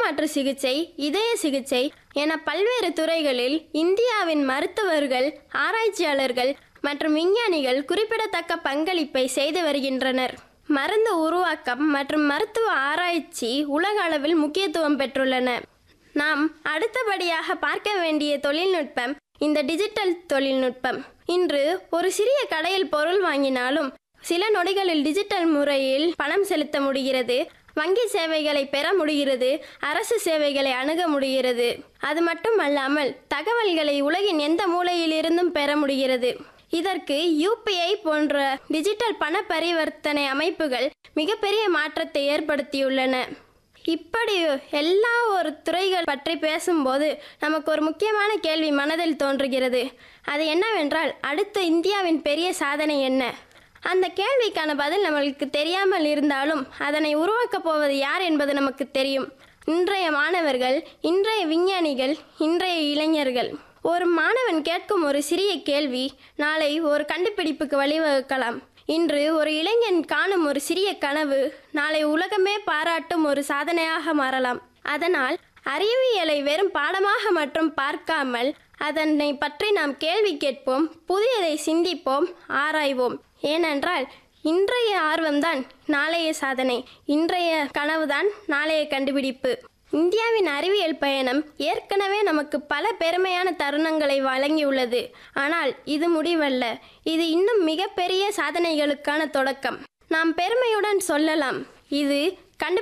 மாற்று சிகிச்சை இதய சிகிச்சை என பல்வேறு துறைகளில் இந்தியாவின் மருத்துவர்கள் ஆராய்ச்சியாளர்கள் மற்றும் விஞ்ஞானிகள் குறிப்பிடத்தக்க பங்களிப்பை செய்து வருகின்றனர் மருந்து உருவாக்கம் மற்றும் மருத்துவ ஆராய்ச்சி உலக அளவில் முக்கியத்துவம் பெற்றுள்ளன நாம் அடுத்தபடியாக பார்க்க வேண்டிய தொழில்நுட்பம் இந்த டிஜிட்டல் தொழில்நுட்பம் இன்று ஒரு சிறிய கடையில் பொருள் வாங்கினாலும் சில நொடிகளில் டிஜிட்டல் முறையில் பணம் செலுத்த முடிகிறது வங்கி சேவைகளை பெற முடிகிறது அரசு சேவைகளை அணுக முடிகிறது அது மட்டுமல்லாமல் தகவல்களை உலகின் எந்த மூலையிலிருந்தும் பெற முடிகிறது இதற்கு யூபிஐ போன்ற டிஜிட்டல் பண பரிவர்த்தனை அமைப்புகள் மிகப்பெரிய மாற்றத்தை ஏற்படுத்தியுள்ளன இப்படி எல்லா ஒரு துறைகள் பற்றி பேசும்போது நமக்கு ஒரு முக்கியமான கேள்வி மனதில் தோன்றுகிறது அது என்னவென்றால் அடுத்த இந்தியாவின் பெரிய சாதனை என்ன அந்த கேள்விக்கான பதில் நம்மளுக்கு தெரியாமல் இருந்தாலும் அதனை உருவாக்கப் போவது யார் என்பது நமக்கு தெரியும் இன்றைய மாணவர்கள் இன்றைய விஞ்ஞானிகள் இன்றைய இளைஞர்கள் ஒரு மாணவன் கேட்கும் ஒரு சிறிய கேள்வி நாளை ஒரு கண்டுபிடிப்புக்கு வழிவகுக்கலாம் இன்று ஒரு இளைஞன் காணும் ஒரு சிறிய கனவு நாளை உலகமே பாராட்டும் ஒரு சாதனையாக மாறலாம் அதனால் அறிவியலை வெறும் பாடமாக மட்டும் பார்க்காமல் அதனை பற்றி நாம் கேள்வி கேட்போம் புதியதை சிந்திப்போம் ஆராய்வோம் ஏனென்றால் இன்றைய ஆர்வம்தான் நாளைய சாதனை இன்றைய கனவுதான் நாளைய கண்டுபிடிப்பு இந்தியாவின் அறிவியல் பயணம் ஏற்கனவே நமக்கு பல பெருமையான தருணங்களை வழங்கியுள்ளது ஆனால் இது முடிவல்ல இது இன்னும் மிகப்பெரிய சாதனைகளுக்கான தொடக்கம் நாம் பெருமையுடன் சொல்லலாம் இது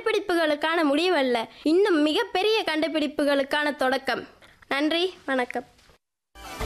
கண்டுபிடிப்புகளுக்கான முடிவல்ல இன்னும் மிகப்பெரிய கண்டுபிடிப்புகளுக்கான தொடக்கம் நன்றி வணக்கம்